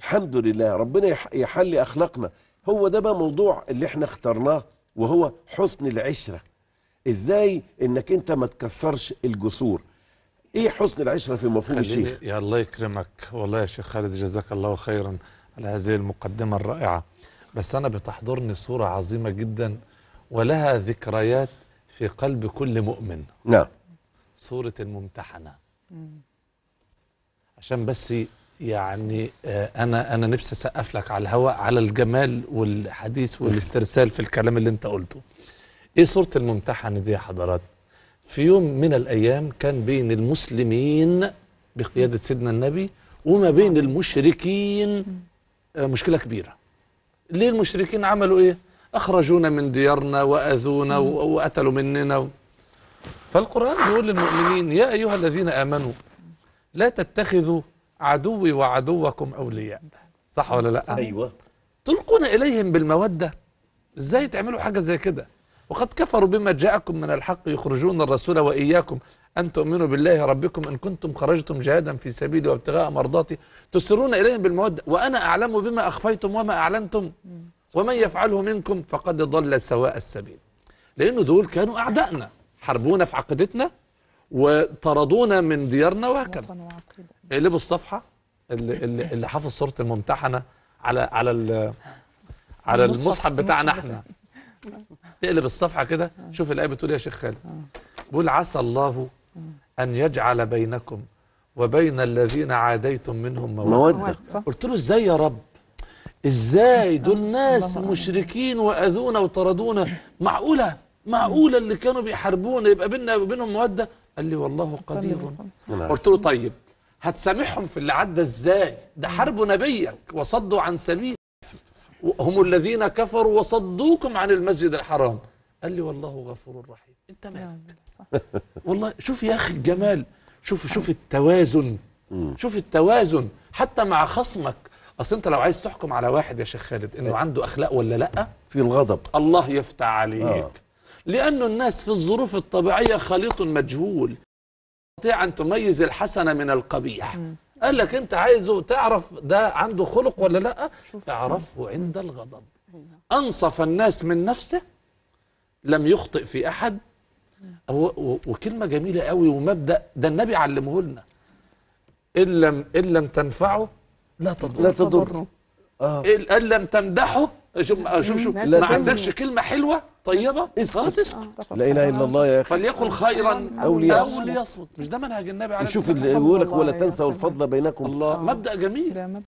الحمد لله ربنا يح- يحلي اخلاقنا هو ده بقى موضوع اللي احنا اخترناه وهو حسن العشره ازاي انك انت ما تكسرش الجسور ايه حسن العشره في مفهوم خليني الشيخ يا الله يكرمك والله يا شيخ خالد جزاك الله خيرا على هذه المقدمة الرائعة بس أنا بتحضرني صورة عظيمة جدا ولها ذكريات في قلب كل مؤمن نعم صورة الممتحنة عشان بس يعني آه، أنا أنا نفسي أسقف لك على الهواء على الجمال والحديث والاسترسال في الكلام اللي أنت قلته إيه صورة الممتحنة دي يا حضرات في يوم من الأيام كان بين المسلمين بقيادة سيدنا النبي وما بين المشركين آه، مشكلة كبيرة ليه المشركين عملوا إيه أخرجونا من ديارنا وأذونا و- وقتلوا مننا و... فالقرآن بيقول للمؤمنين يا أيها الذين آمنوا لا تتخذوا عدوي وعدوكم أولياء صح ولا لا ايوه تلقون إليهم بالمودة إزاي تعملوا حاجة زي كده وقد كفروا بما جاءكم من الحق يخرجون الرسول وإياكم أن تؤمنوا بالله ربكم إن كنتم خرجتم جهادا في سبيلي وابتغاء مرضاتي تسرون إليهم بالمودة وأنا أعلم بما أخفيتم وما أعلنتم ومن يفعله منكم فقد ضل سواء السبيل لأنه دول كانوا أعدائنا حاربونا في عقيدتنا وطردونا من ديارنا وهكذا وطن وعقيدة اقلبوا الصفحه اللي اللي, اللي حافظ صوره الممتحنه على على ال- على المصحف- المصحف بتاعنا المصحف احنا اقلب الصفحه كده شوف الايه بتقول إيه يا شيخ خالد بيقول عسى الله ان يجعل بينكم وبين الذين عاديتم منهم موده موده صح قلت له ازاي يا رب ازاي دول ناس الله أعلم. مشركين واذونا وطردونا معقوله معقوله اللي كانوا بيحاربونا يبقى بيننا وبينهم موده قال لي والله قدير نعم. قلت له طيب هتسامحهم في اللي عدى ازاي ده حاربوا نبيك وصدوا عن سبيل هم الذين كفروا وصدوكم عن المسجد الحرام قال لي والله غفور رحيم انت مالك نعم، صح. والله شوف يا اخي الجمال شوف شوف التوازن مم. شوف التوازن حتى مع خصمك اصل انت لو عايز تحكم على واحد يا شيخ خالد انه عنده اخلاق ولا لا في الغضب الله يفتح عليك آه. لأن الناس في الظروف الطبيعية خليط مجهول تستطيع أن تميز الحسن من القبيح قال لك أنت عايزه تعرف ده عنده خلق ولا لا شوف. اعرفه عند الغضب أنصف الناس من نفسه لم يخطئ في أحد و- و- وكلمة جميلة قوي ومبدأ ده النبي علمه لنا إن لم, إن لم تنفعه لا تضر لا تضر تضره. اه إن إن لم تمدحه شوف شوف, شوف لا ما تمدح. عندكش كلمة حلوة طيبة اسكت. خلاص اسكت لا اله الا الله يا اخي فليقل خيرا أو او ليصمت. ليصمت مش ده منهج النبي عليه نشوف الصلاه اللي والسلام يقول لك الله ولا عليه تنسوا وسلم. الفضل بينكم الله مبدا جميل ده